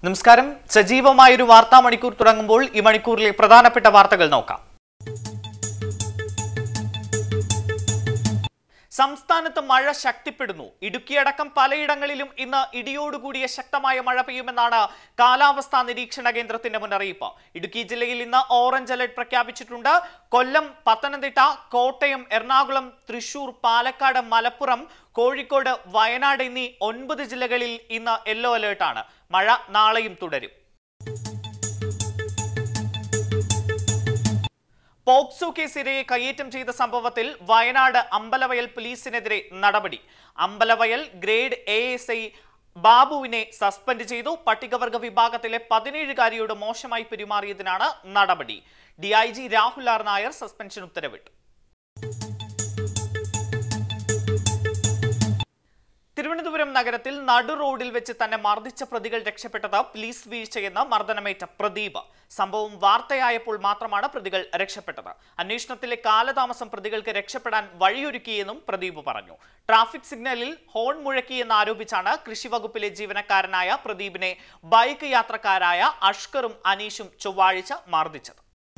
നമസ്കാരം സജീവമായൊരു വാർത്താ മണിക്കൂർ തുടങ്ങുമ്പോൾ ഈ മണിക്കൂറിലെ പ്രധാനപ്പെട്ട വാർത്തകൾ നോക്കാം സംസ്ഥാനത്ത് മഴ ശക്തിപ്പെടുന്നു ഇടുക്കിയടക്കം പലയിടങ്ങളിലും ഇന്ന് ഇടിയോടുകൂടിയ ശക്തമായ മഴ പെയ്യുമെന്നാണ് കാലാവസ്ഥാ നിരീക്ഷണ കേന്ദ്രത്തിന്റെ മുന്നറിയിപ്പ് ഇടുക്കി ജില്ലയിൽ ഇന്ന് ഓറഞ്ച് അലർട്ട് പ്രഖ്യാപിച്ചിട്ടുണ്ട് കൊല്ലം പത്തനംതിട്ട കോട്ടയം എറണാകുളം തൃശൂർ പാലക്കാട് മലപ്പുറം കോഴിക്കോട് വയനാട് എന്നീ ഒൻപത് ജില്ലകളിൽ ഇന്ന് യെല്ലോ അലേർട്ടാണ് മഴ നാളെയും തുടരും പോക്സോ കേസ് ഇരയെ കയ്യേറ്റം ചെയ്ത സംഭവത്തിൽ വയനാട് അമ്പലവയൽ പോലീസിനെതിരെ നടപടി Ambalavayal grade A S I ബാബുവിനെ സസ്പെൻഡ് ചെയ്തു പട്ടികവർഗ വിഭാഗത്തിലെ പതിനേഴുകാരിയോട് മോശമായി പെരുമാറിയതിനാണ് നടപടി D I G Rahul R Nair suspension ഉത്തരവിട്ടു തിരുവനന്തപുരം നഗരത്തിൽ നടു റോഡിൽ വെച്ച് തന്നെ മർദ്ദിച്ച പ്രതികൾ രക്ഷപ്പെട്ടത് പോലീസ് വീഴ്ചയെന്ന് മർദ്ദനമേറ്റ പ്രദീപ് സംഭവം വാർത്തയായപ്പോൾ മാത്രമാണ് പ്രതികൾ രക്ഷപ്പെട്ടത് അന്വേഷണത്തിലെ കാലതാമസം പ്രതികൾക്ക് രക്ഷപ്പെടാൻ വഴിയൊരുക്കിയെന്നും പ്രദീപ് പറഞ്ഞു ട്രാഫിക് സിഗ്നലിൽ ഹോൺ മുഴക്കിയെന്ന് ആരോപിച്ചാണ് കൃഷി വകുപ്പിലെ ജീവനക്കാരനായ പ്രദീപിനെ ബൈക്ക് യാത്രക്കാരായ അഷ്കറും അനീഷും ചൊവ്വാഴ്ച മർദ്ദിച്ചത്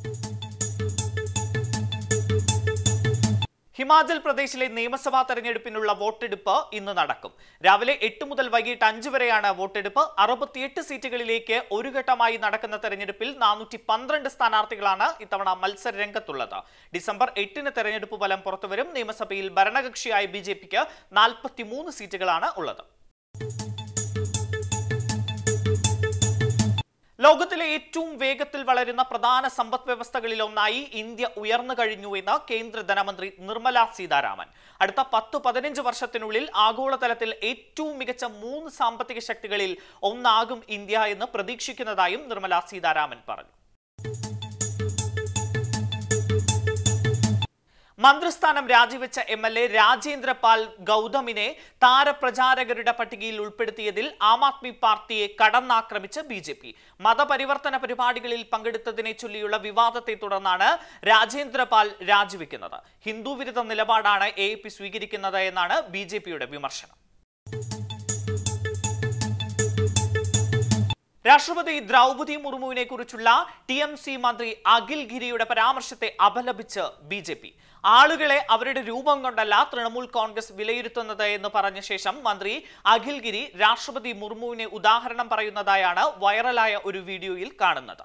ഹിമാചൽ പ്രദേശിലെ നിയമസഭാ തെരഞ്ഞെടുപ്പിനുള്ള വോട്ടെടുപ്പ് ഇന്ന് നടക്കും രാവിലെ എട്ട് മുതൽ വൈകിട്ട് അഞ്ച് വരെയാണ് വോട്ടെടുപ്പ് അറുപത്തിയെട്ട് സീറ്റുകളിലേക്ക് ഒരു ഘട്ടമായി നടക്കുന്ന തെരഞ്ഞെടുപ്പിൽ നാനൂറ്റി പന്ത്രണ്ട് സ്ഥാനാർത്ഥികളാണ് ഇത്തവണ മത്സര രംഗത്തുള്ളത് ഡിസംബർ എട്ടിന് തെരഞ്ഞെടുപ്പ് ഫലം പുറത്തുവരും നിയമസഭയിൽ ഭരണകക്ഷിയായ ബി ജെ പിക്ക് നാൽപ്പത്തിമൂന്ന് സീറ്റുകളാണ് ഉള്ളത് ലോകത്തിലെ ഏറ്റവും വേഗത്തിൽ വളരുന്ന പ്രധാന സമ്പദ് വ്യവസ്ഥകളിൽ ഒന്നായി ഇന്ത്യ ഉയർന്നു കഴിഞ്ഞു എന്ന് കേന്ദ്ര ധനമന്ത്രി നിർമ്മല സീതാരാമൻ അടുത്ത പത്ത് പതിനഞ്ച് വർഷത്തിനുള്ളിൽ ആഗോളതലത്തിൽ ഏറ്റവും മികച്ച മൂന്ന് സാമ്പത്തിക ശക്തികളിൽ ഒന്നാകും ഇന്ത്യ എന്ന് പ്രതീക്ഷിക്കുന്നതായും നിർമ്മല സീതാരാമൻ പറഞ്ഞു മന്ത്രിസ്ഥാനം രാജിവെച്ച എം എൽ എ രാജേന്ദ്ര പാൽ ഗൗതമിനെ താരപ്രചാരകരുടെ പട്ടികയിൽ ഉൾപ്പെടുത്തിയതിൽ ആം ആദ്മി പാർട്ടിയെ കടന്നാക്രമിച്ച് ബി ജെ പി മതപരിവർത്തന പരിപാടികളിൽ പങ്കെടുത്തതിനെ ചൊല്ലിയുള്ള വിവാദത്തെ തുടർന്നാണ് രാജേന്ദ്ര പാൽ രാജിവെക്കുന്നത് ഹിന്ദു വിരുദ്ധ നിലപാടാണ് എ പി സ്വീകരിക്കുന്നത് എന്നാണ് ബി ജെ പിയുടെ വിമർശനം രാഷ്ട്രപതി ദ്രൗപതി മുർമുവിനെ കുറിച്ചുള്ള ടി എം സി മന്ത്രി അഖിൽ ഗിരിയുടെ പരാമർശത്തെ അപലപിച്ച് ബി ജെ പി ആളുകളെ അവരുടെ രൂപം കൊണ്ടല്ല തൃണമൂൽ കോൺഗ്രസ് വിലയിരുത്തുന്നത് എന്ന് പറഞ്ഞ ശേഷം മന്ത്രി അഖിൽ ഗിരി രാഷ്ട്രപതി മുർമുവിനെ ഉദാഹരണം പറയുന്നതായാണ് വൈറലായ ഒരു വീഡിയോയിൽ കാണുന്നത്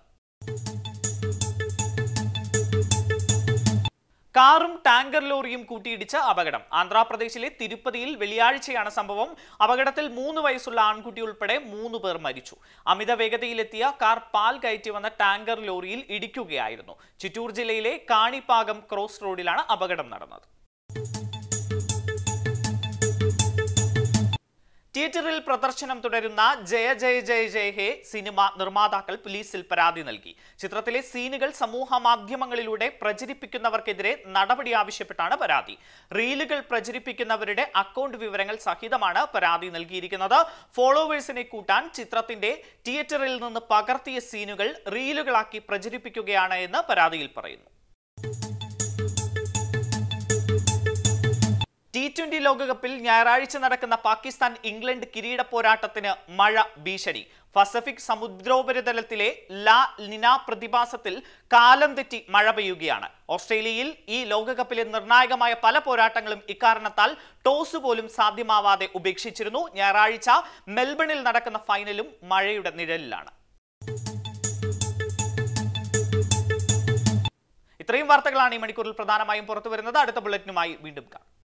കാറും ടാങ്കർ ലോറിയും കൂട്ടിയിടിച്ച് അപകടം ആന്ധ്രാപ്രദേശിലെ തിരുപ്പതിയിൽ വെള്ളിയാഴ്ചയാണ് സംഭവം അപകടത്തിൽ മൂന്ന് വയസ്സുള്ള ആൺകുട്ടി ഉൾപ്പെടെ മൂന്ന് പേർ മരിച്ചു അമിത വേഗതയിലെത്തിയ കാർ പാൽ കയറ്റി വന്ന ടാങ്കർ ലോറിയിൽ ഇടിക്കുകയായിരുന്നു ചിറ്റൂർ ജില്ലയിലെ കാണിപ്പാകം ക്രോസ് റോഡിലാണ് അപകടം നടന്നത് തിയേറ്ററിൽ പ്രദർശനം തുടരുന്ന ജയ ജയ ജയ ജയ ഹേ സിനിമ നിർമ്മാതാക്കൾ പോലീസിൽ പരാതി നൽകി ചിത്രത്തിലെ സീനുകൾ സമൂഹ മാധ്യമങ്ങളിലൂടെ പ്രചരിപ്പിക്കുന്നവർക്കെതിരെ നടപടി ആവശ്യപ്പെട്ടാണ് പരാതി റീലുകൾ പ്രചരിപ്പിക്കുന്നവരുടെ അക്കൗണ്ട് വിവരങ്ങൾ സഹിതമാണ് പരാതി നൽകിയിരിക്കുന്നത് ഫോളോവേഴ്സിനെ കൂട്ടാൻ ചിത്രത്തിന്റെ തിയേറ്ററിൽ നിന്ന് പകർത്തിയ സീനുകൾ റീലുകളാക്കി പ്രചരിപ്പിക്കുകയാണ് എന്ന് പരാതിയിൽ പറയുന്നു ടി ട്വന്റി ലോകകപ്പിൽ ഞായറാഴ്ച നടക്കുന്ന പാകിസ്ഥാൻ ഇംഗ്ലണ്ട് കിരീട പോരാട്ടത്തിന് മഴ ഭീഷണി പസഫിക് സമുദ്രോപരിതലത്തിലെ ലാ നിന പ്രതിഭാസത്തിൽ കാലം തെറ്റി മഴ പെയ്യുകയാണ് ഓസ്ട്രേലിയയിൽ ഈ ലോകകപ്പിലെ നിർണായകമായ പല പോരാട്ടങ്ങളും ഇക്കാരണത്താൽ ടോസ് പോലും സാധ്യമാവാതെ ഉപേക്ഷിച്ചിരുന്നു ഞായറാഴ്ച മെൽബണിൽ നടക്കുന്ന ഫൈനലും മഴയുടെ നിഴലിലാണ് ഇത്രയും വാർത്തകളാണ് ഈ മണിക്കൂറിൽ പ്രധാനമായും പുറത്തു വരുന്നത് അടുത്ത ബുള്ളറ്റിനുമായി വീണ്ടും കാണാം